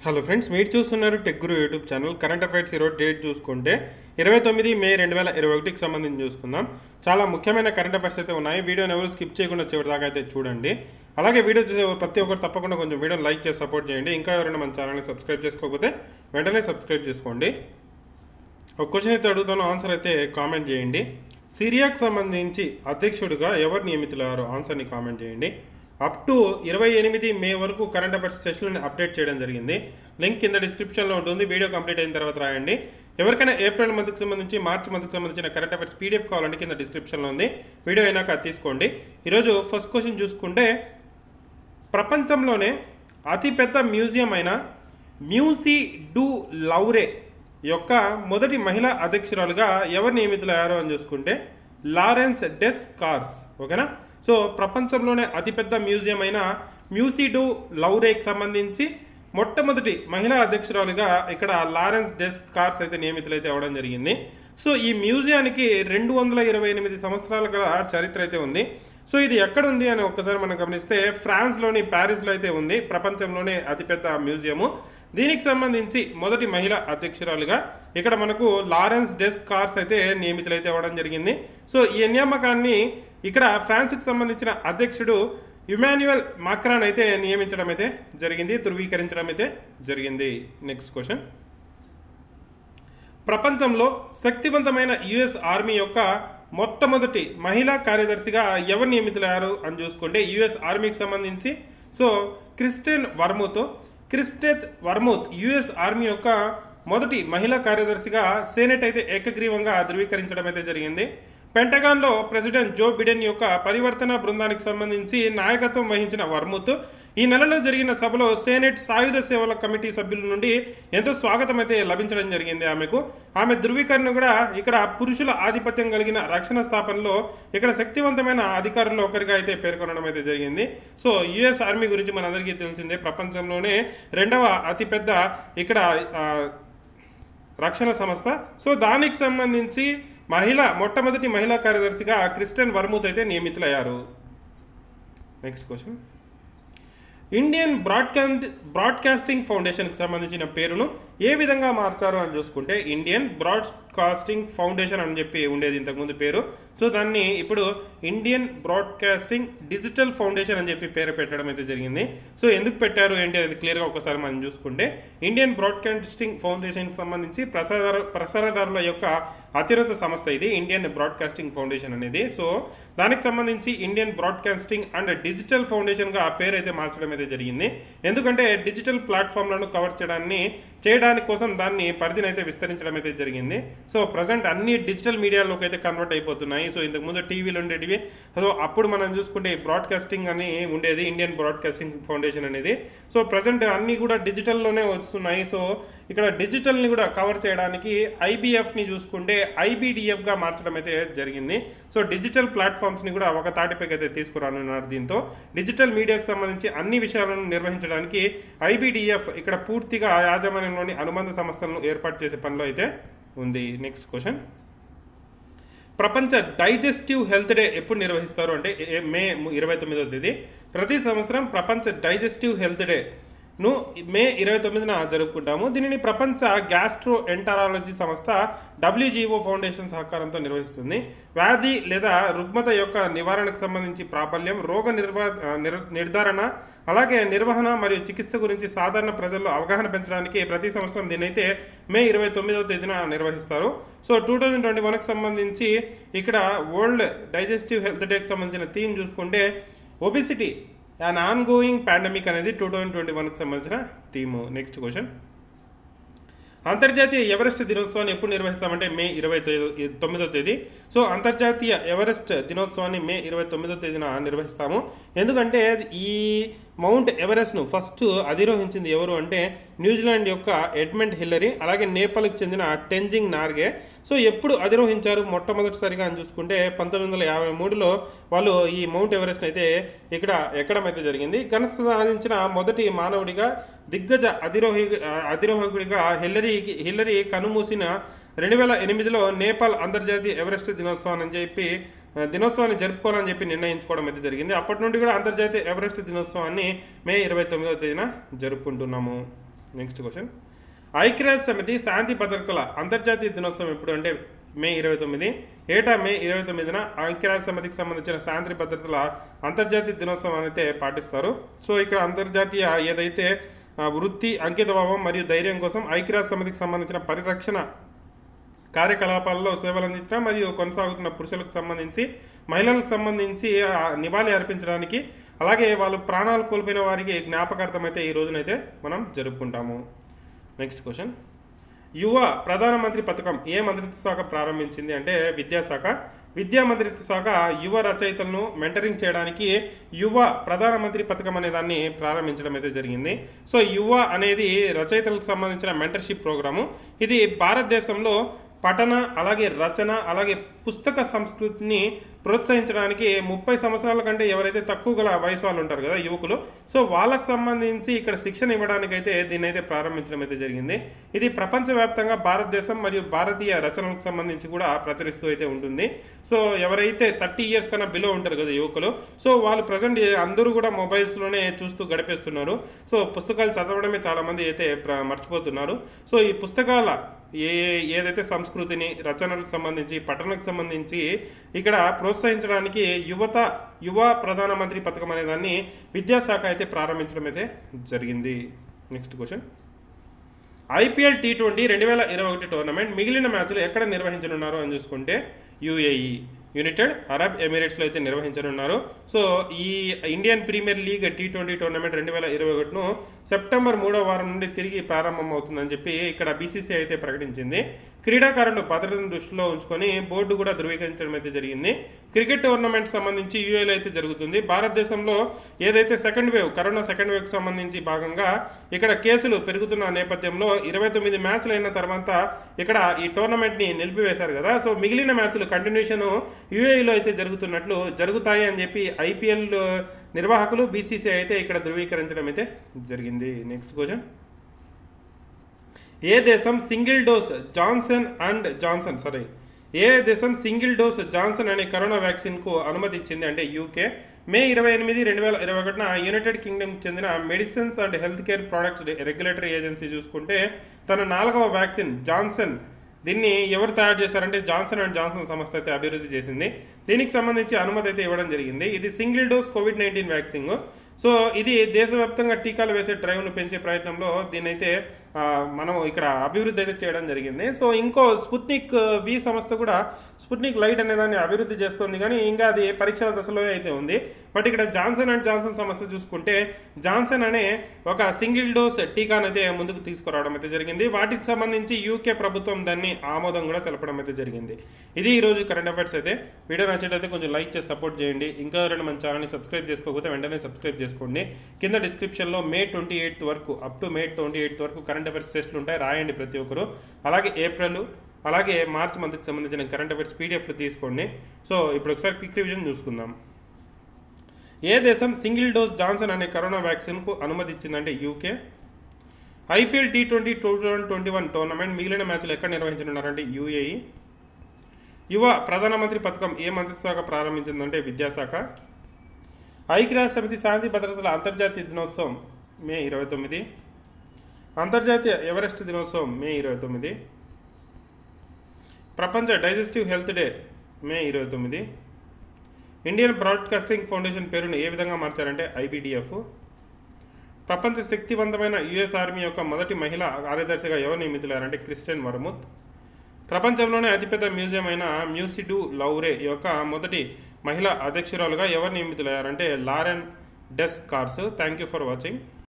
hello friends మీరు చూస్తున్నారు tech guru YouTube channel current affairs ఈరోజు డేట్ చూసుకుంటే ఇరవై తొమ్మిది మే రెండు వేల ఇరవై ఒకటికి సంబంధించి చూసుకుందాం చాలా ముఖ్యమైన కరెంట్ అఫైర్స్ అయితే ఉన్నాయి వీడియోని ఎవరు స్కిప్ చేయకుండా చివరి దాకా అయితే చూడండి అలాగే వీడియో చూసే ప్రతి ఒక్కరు తప్పకుండా కొంచెం వీడియోని లైక్ చేసి సపోర్ట్ చేయండి ఇంకా ఎవరైనా మన ఛానల్ని సబ్స్క్రైబ్ చేసుకోకపోతే వెంటనే సబ్స్క్రైబ్ చేసుకోండి ఒక క్వశ్చన్ అయితే అడుగుతాను ఆన్సర్ అయితే కామెంట్ చేయండి సిరియాకు సంబంధించి అధ్యక్షుడిగా ఎవరు నియమితులయ్యారో ఆన్సర్ని కామెంట్ చేయండి అప్ టు ఇరవై ఎనిమిది మే వరకు కరెంట్ అఫైర్స్ సెషన్ని అప్డేట్ చేయడం జరిగింది లింక్ కింద డిస్క్రిప్షన్లో ఉంటుంది వీడియో కంప్లీట్ అయిన తర్వాత రాయండి ఎవరికైనా ఏప్రిల్ మంత్కి సంబంధించి మార్చి మంత్కి సంబంధించిన కరెంట్ అఫైర్స్ పీడిఎఫ్ కావాలంటే కింద డిస్క్రిప్షన్లో ఉంది వీడియో అయినాక అది తీసుకోండి ఈరోజు ఫస్ట్ క్వశ్చన్ చూసుకుంటే ప్రపంచంలోనే అతిపెద్ద మ్యూజియం అయిన మ్యూసి డు లౌరే యొక్క మొదటి మహిళా అధ్యక్షురాలుగా ఎవరు నియమితులయ్యారో అని చూసుకుంటే లారెన్స్ డెస్ కార్స్ ఓకేనా సో ప్రపంచంలోనే అతిపెద్ద మ్యూజియం అయిన మ్యూసి డు లౌరేకి సంబంధించి మొట్టమొదటి మహిళా అధ్యక్షురాలుగా ఇక్కడ లారెన్స్ డెస్ కార్స్ అయితే నియమితులైతే అవ్వడం జరిగింది సో ఈ మ్యూజియానికి రెండు వందల ఇరవై ఎనిమిది సంవత్సరాల గల చరిత్ర అయితే ఉంది సో ఇది ఎక్కడ ఉంది అని ఒక్కసారి మనం గమనిస్తే ఫ్రాన్స్లోని ప్యారిస్లో అయితే ఉంది ప్రపంచంలోనే అతిపెద్ద మ్యూజియము దీనికి సంబంధించి మొదటి మహిళ అధ్యక్షురాలుగా ఇక్కడ మనకు లారెన్స్ డెస్ కార్స్ అయితే నియమితులైతే అవ్వడం జరిగింది సో ఈ నియామకాన్ని ఇక్కడ ఫ్రాన్స్కి సంబంధించిన అధ్యక్షుడు ఇమాన్యుయల్ మాక్రాన్ అయితే నియమించడం అయితే జరిగింది ధృవీకరించడం అయితే జరిగింది నెక్స్ట్ క్వశ్చన్ ప్రపంచంలో శక్తివంతమైన యుఎస్ ఆర్మీ యొక్క మొట్టమొదటి మహిళా కార్యదర్శిగా ఎవరు నియమితులయ్యారు అని చూసుకుంటే యుఎస్ ఆర్మీకి సంబంధించి so Christine Wormuth Christine Wormuth US army యొక్క మొదటి మహిళా కార్యదర్శిగా సెనెట్ అయితే ఏకగ్రీవంగా ధృవీకరించడం అయితే జరిగింది పెంటగాన్లో ప్రెసిడెంట్ జో బిడెన్ యొక్క పరివర్తన బృందానికి సంబంధించి నాయకత్వం వహించిన వర్ముత్ ఈ నెలలో జరిగిన సభలో సేనెట్ సాయుధ సేవల కమిటీ సభ్యుల నుండి ఎంతో స్వాగతం అయితే లభించడం జరిగింది ఆమెకు ఆమె ధృవీకరణ కూడా ఇక్కడ పురుషుల ఆధిపత్యం కలిగిన రక్షణ స్థాపనలో ఇక్కడ శక్తివంతమైన అధికారుల్లో ఒకరిగా అయితే పేర్కొనడం అయితే జరిగింది సో యుఎస్ ఆర్మీ గురించి మనందరికీ తెలిసిందే ప్రపంచంలోనే రెండవ అతిపెద్ద ఇక్కడ ఆ, రక్షణ సంస్థ సో దానికి సంబంధించి మహిళ మొట్టమొదటి మహిళా కార్యదర్శిగా క్రిస్టియన్ వర్మూత్ అయితే నియమితులయ్యారు next question Indian broadcast broadcasting ఫౌండేషన్కి సంబంధించిన పేరును ఏ విధంగా మార్చారు అని చూసుకుంటే ఇండియన్ బ్రాడ్కాస్టింగ్ ఫౌండేషన్ అని చెప్పి ఉండేది ఇంతకుముందు పేరు సో దాన్ని ఇప్పుడు ఇండియన్ బ్రాడ్కాస్టింగ్ డిజిటల్ ఫౌండేషన్ అని చెప్పి పేరు పెట్టడం అయితే జరిగింది సో ఎందుకు పెట్టారు ఏంటి అనేది క్లియర్గా ఒకసారి మనం చూసుకుంటే ఇండియన్ బ్రాడ్కాస్టింగ్ ఫౌండేషన్కి సంబంధించి ప్రసార ప్రసారదారుల యొక్క అత్యున్నత సంస్థ ఇది ఇండియన్ బ్రాడ్కాస్టింగ్ ఫౌండేషన్ అనేది సో దానికి సంబంధించి ఇండియన్ బ్రాడ్కాస్టింగ్ అండ్ డిజిటల్ ఫౌండేషన్గా ఆ పేరు అయితే మార్చడం అయితే జరిగింది ఎందుకంటే డిజిటల్ ప్లాట్ఫామ్లను కవర్ చేయడాన్ని చేయడానికి కోసం దాన్ని పరిధిని అయితే విస్తరించడం అయితే జరిగింది సో ప్రజెంట్ అన్ని డిజిటల్ మీడియాలోకి అయితే కన్వర్ట్ అయిపోతున్నాయి సో ఇంతకుముందు టీవీలు ఉండేటివి సో అప్పుడు మనం చూసుకుంటే బ్రాడ్కాస్టింగ్ అని ఉండేది ఇండియన్ బ్రాడ్కాస్టింగ్ ఫౌండేషన్ అనేది సో ప్రజెంట్ అన్నీ కూడా డిజిటల్లోనే వస్తున్నాయి సో ఇక్కడ డిజిటల్ని కూడా కవర్ చేయడానికి ఐబీఎఫ్ని చూసుకుంటే ఐబీడిఎఫ్గా మార్చడం అయితే జరిగింది సో డిజిటల్ ప్లాట్ఫామ్స్ని కూడా ఒక తాటిపైకి అయితే తీసుకురానున్నారు దీంతో డిజిటల్ మీడియాకు సంబంధించి అన్ని విషయాలను నిర్వహించడానికి ఐబీడిఎఫ్ ఇక్కడ పూర్తిగా యాజమాన్యంలోని అనుబంధ సంస్థలను ఏర్పాటు చేసే పనిలో అయితే ఉంది నెక్స్ట్ క్వశ్చన్ ప్రపంచ డైజెస్టివ్ హెల్త్ డే ఎప్పుడు నిర్వహిస్తారు అంటే ఏ- మే ఇరవై తొమ్మిదో తేదీ ప్రతి సంవత్సరం ప్రపంచ డైజెస్టివ్ హెల్త్ డే ను మే ఇరవై తొమ్మిదిన జరుపుకుంటాము దీనిని ప్రపంచ గ్యాస్ట్రో ఎంటారాలజీ సంస్థ డబ్ల్యూజీఓ ఫౌండేషన్ సహకారంతో నిర్వహిస్తుంది వ్యాధి లేదా రుగ్మత యొక్క నివారణకు సంబంధించి ప్రాబల్యం రోగ నిర్వా నిర్- నిర్ధారణ అలాగే నిర్వహణ మరియు చికిత్స గురించి సాధారణ ప్రజల్లో అవగాహన పెంచడానికి ప్రతి సంవత్సరం దీనైతే మే ఇరవై తొమ్మిదవ తేదీన నిర్వహిస్తారు సో టూ థౌజండ్ ట్వంటీ వన్కి సంబంధించి ఇక్కడ వరల్డ్ డైజెస్టివ్ హెల్త్ డేకి సంబంధించిన థీమ్ చూసుకుంటే obesity and ongoing pandemic అనేది టూ థౌజండ్ ట్వంటీ వన్కి సంబంధించిన థీమ్ నెక్స్ట్ క్వశ్చన్ అంతర్జాతీయ ఎవరెస్ట్ దినోత్సవాన్ని ఎప్పుడు నిర్వహిస్తామంటే మే ఇరవై తొమ్మిదో తేదీ సో అంతర్జాతీయ ఎవరెస్ట్ దినోత్సవాన్ని మే ఇరవై తొమ్మిదో తేదీన నిర్వహిస్తాము ఎందుకంటే ఈ మౌంట్ ఎవరెస్ట్ను ఫస్ట్ అధిరోహించింది ఎవరు అంటే న్యూజిలాండ్ యొక్క ఎడ్మండ్ హిల్లరీ అలాగే నేపాల్కి చెందిన టెంజింగ్ నార్గే సో ఎప్పుడు అధిరోహించారు మొట్టమొదటిసారిగా అని చూసుకుంటే పంతొమ్మిది వందల యాభై మూడులో వాళ్ళు ఈ మౌంట్ ఎవరెస్ట్ అయితే ఇక్కడ ఎక్కడం అయితే జరిగింది ఘనత సాధించిన మొదటి మానవుడిగా దిగ్గజ అధిరోహి అధిరోహకుడిగా హిల్లరీకి హిల్లరీ కనుమూసిన రెండు వేల ఎనిమిదిలో నేపాల్ అంతర్జాతీయ ఎవరెస్ట్ దినోత్సవం అని చెప్పి ఆ, దినోత్సవాన్ని జరుపుకోవాలని చెప్పి నిర్ణయించుకోవడం అయితే జరిగింది అప్పటి నుండి కూడా అంతర్జాతీయ ఎవరెస్ట్ దినోత్సవాన్ని మే ఇరవై తొమ్మిదవ తేదీన జరుపుకుంటున్నాము నెక్స్ట్ క్వశ్చన్ ఐక్యరాజ్య సమితి శాంతి భద్రతల అంతర్జాతీయ దినోత్సవం ఎప్పుడు అంటే మే ఇరవై తొమ్మిది ఏటా మే ఇరవై తొమ్మిదిన ఐక్యరాజ్య సమితికి సంబంధించిన శాంతి భద్రతల అంతర్జాతీయ దినోత్సవం అయితే పాటిస్తారు సో ఇక్కడ అంతర్జాతీయ ఏదైతే ఆ, వృత్తి అంకితభావం మరియు ధైర్యం కోసం ఐక్యరాజ్య సమితికి సంబంధించిన పరిరక్షణ కార్యకలాపాల్లో సేవలు అందించడం మరియు కొనసాగుతున్న పురుషులకు సంబంధించి మహిళలకు సంబంధించి ఆ, నివాళి అర్పించడానికి అలాగే వాళ్ళు ప్రాణాలు కోల్పోయిన వారికి జ్ఞాపకార్థం అయితే ఈ రోజునైతే మనం జరుపుకుంటాము నెక్స్ట్ క్వశ్చన్ యువ ప్రధానమంత్రి పథకం ఏ మంత్రిత్వ శాఖ ప్రారంభించింది అంటే విద్యాశాఖ విద్యా మంత్రిత్వ శాఖ యువ రచయితలను మెంటరింగ్ చేయడానికి యువ ప్రధానమంత్రి పథకం అనే దాన్ని ప్రారంభించడం అయితే జరిగింది సో యువ అనేది రచయితలకు సంబంధించిన మెంటర్షిప్ ప్రోగ్రాము ఇది భారతదేశంలో పఠన అలాగే రచన అలాగే పుస్తక సంస్కృతిని ప్రోత్సహించడానికి ముప్పై సంవత్సరాల కంటే ఎవరైతే తక్కువ గల వయసు వాళ్ళు ఉంటారు కదా యువకులు సో వాళ్ళకు సంబంధించి ఇక్కడ శిక్షణ ఇవ్వడానికి అయితే దీన్ని అయితే ప్రారంభించడం అయితే జరిగింది ఇది ప్రపంచవ్యాప్తంగా భారతదేశం మరియు భారతీయ రచనలకు సంబంధించి కూడా ప్రచురిస్తూ అయితే ఉంటుంది సో ఎవరైతే థర్టీ ఇయర్స్ కన్నా బిలో ఉంటారు కదా యువకులు సో వాళ్ళు ప్రజెంట్ అందరూ కూడా మొబైల్స్లోనే చూస్తూ గడిపేస్తున్నారు సో పుస్తకాలు చదవడమే చాలామంది అయితే ప్ర- మర్చిపోతున్నారు సో ఈ పుస్తకాల ఏ ఏదైతే సంస్కృతిని రచనలకు సంబంధించి పఠనకు సంబంధించి ఇక్కడ ప్రోత్సహించడానికి యువత యువ ప్రధానమంత్రి పథకం అనే దాన్ని విద్యాశాఖ అయితే ప్రారంభించడం అయితే జరిగింది next question IPL T twenty రెండు వేల ఇరవై ఒకటి టోర్నమెంట్ మిగిలిన మ్యాచ్లు ఎక్కడ నిర్వహించనున్నారు అని చూసుకుంటే యుఏఈ యునైటెడ్ అరబ్ ఎమిరేట్స్లో అయితే నిర్వహించనున్నారు సో ఈ Indian premier league T twenty tournament రెండు వేల ఇరవై ఒకటిను సెప్టెంబర్ మూడో వారం నుండి తిరిగి ప్రారంభం అవుతుందని చెప్పి ఇక్కడ బీసీసీ అయితే ప్రకటించింది క్రీడాకారులు భద్రతను దృష్టిలో ఉంచుకొని బోర్డు కూడా ధృవీకరించడం అయితే జరిగింది క్రికెట్ టోర్నమెంట్ సంబంధించి యూఏలో అయితే జరుగుతుంది భారతదేశంలో ఏదైతే సెకండ్ వేవ్ కరోనా సెకండ్ వేవ్కి సంబంధించి భాగంగా ఇక్కడ కేసులు పెరుగుతున్న నేపథ్యంలో ఇరవై తొమ్మిది మ్యాచ్లు అయిన తర్వాత ఇక్కడ ఈ టోర్నమెంట్ని నిలిపివేశారు కదా సో మిగిలిన మ్యాచ్లు కంటిన్యూషన్ యూఏఈలో అయితే జరుగుతున్నట్లు జరుగుతాయి అని చెప్పి ఐపీఎల్ నిర్వాహకులు బీసీసీ అయితే ఇక్కడ ధృవీకరించడం అయితే జరిగింది నెక్స్ట్ క్వశ్చన్ ఏ దేశం single dose Johnson and Johnson sorry ఏ దేశం సింగిల్ డోస్ జాన్సన్ అనే కరోనా వ్యాక్సిన్కు అనుమతి ఇచ్చింది అంటే యూకే మే ఇరవై ఎనిమిది రెండు వేల ఇరవై ఒకటిన యునైటెడ్ కింగ్డమ్కి చెందిన medicines and health care products regulatory agency చూసుకుంటే తన నాలుగవ వ్యాక్సిన్ జాన్సన్ దీన్ని ఎవరు తయారు చేశారంటే జాన్సన్ అండ్ జాన్సన్ సంస్థ అయితే అభివృద్ధి చేసింది దీనికి సంబంధించి అనుమతి అయితే ఇవ్వడం జరిగింది ఇది single dose covid nineteen vaccine so ఇది దేశవ్యాప్తంగా టీకాలు వేసే డ్రైవ్ను పెంచే ప్రయత్నంలో దీన్నైతే ఆ, మనం ఇక్కడ అభివృద్ధి అయితే చేయడం జరిగింది సో ఇంకో స్పుత్నిక్ వి సంస్థ కూడా స్పుత్నిక్ లైట్ అనే దాన్ని అభివృద్ధి చేస్తుంది కానీ ఇంకా అది పరీక్షల దశలో అయితే ఉంది బట్ ఇక్కడ జాన్సన్ అండ్ జాన్సన్ సంస్థ చూసుకుంటే జాన్సన్ అనే ఒక సింగిల్ డోస్ టీకాను అయితే ముందుకు తీసుకురావడం అయితే జరిగింది వాటికి సంబంధించి యూకే ప్రభుత్వం దాన్ని ఆమోదం కూడా తెలపడం అయితే జరిగింది ఇది ఈ రోజు కరెంట్ అఫైర్స్ అయితే వీడియో నచ్చేటైతే కొంచెం లైక్ చేసి సపోర్ట్ చేయండి ఇంకా ఎవరైనా మన ఛానల్ని సబ్స్క్రైబ్ చేసుకోకపోతే వెంటనే సబ్స్క్రైబ్ చేసుకోండి కింద డిస్క్రిప్షన్లో మే ట్వంటీ ఎయిత్ వరకు up to May twenty eighth వరకు కరెంట్ అఫైర్స్ టెస్ట్లు ఉంటాయి రాయండి ప్రతి ఒక్కరు అలాగే ఏప్రిల్ అలాగే మార్చ్ మంత్కి సంబంధించిన కరెంట్ అఫైర్స్ పీడిఎఫ్ తీసుకోండి సో ఇప్పుడు ఒకసారి క్విక్ రివిజన్ చూసుకుందాం ఏ దేశం సింగిల్ డోస్ జాన్సన్ అనే కరోనా వ్యాక్సిన్కు అనుమతి ఇచ్చిందంటే UK IPL T twenty two thousand twenty one tournament మిగిలిన మ్యాచ్లు ఎక్కడ నిర్వహించనున్నారంటే యూఏఈ యువ ప్రధానమంత్రి పథకం ఏ మంత్రిత్వ శాఖ ప్రారంభించిందంటే విద్యాశాఖ ఐక్యరాజ్య సమితి శాంతి భద్రతల అంతర్జాతీయ దినోత్సవం మే ఇరవై తొమ్మిది అంతర్జాతీయ ఎవరెస్ట్ దినోత్సవం మే ఇరవై తొమ్మిది ప్రపంచ డైజెస్టివ్ హెల్త్ డే మే ఇరవై తొమ్మిది ఇండియన్ బ్రాడ్కాస్టింగ్ ఫౌండేషన్ పేరును ఏ విధంగా మార్చారంటే ఐబిడిఎఫ్ ప్రపంచ శక్తివంతమైన యుఎస్ ఆర్మీ యొక్క మొదటి మహిళ కార్యదర్శిగా ఎవరు నియమితులారంటే క్రిస్టియన్ వర్ముత్ ప్రపంచంలోనే అతిపెద్ద మ్యూజియం అయిన మ్యూసిడు లౌరే యొక్క మొదటి మహిళా అధ్యక్షురాలుగా ఎవరు నియమితులయ్యారంటే Laurence des Cars thank you for watching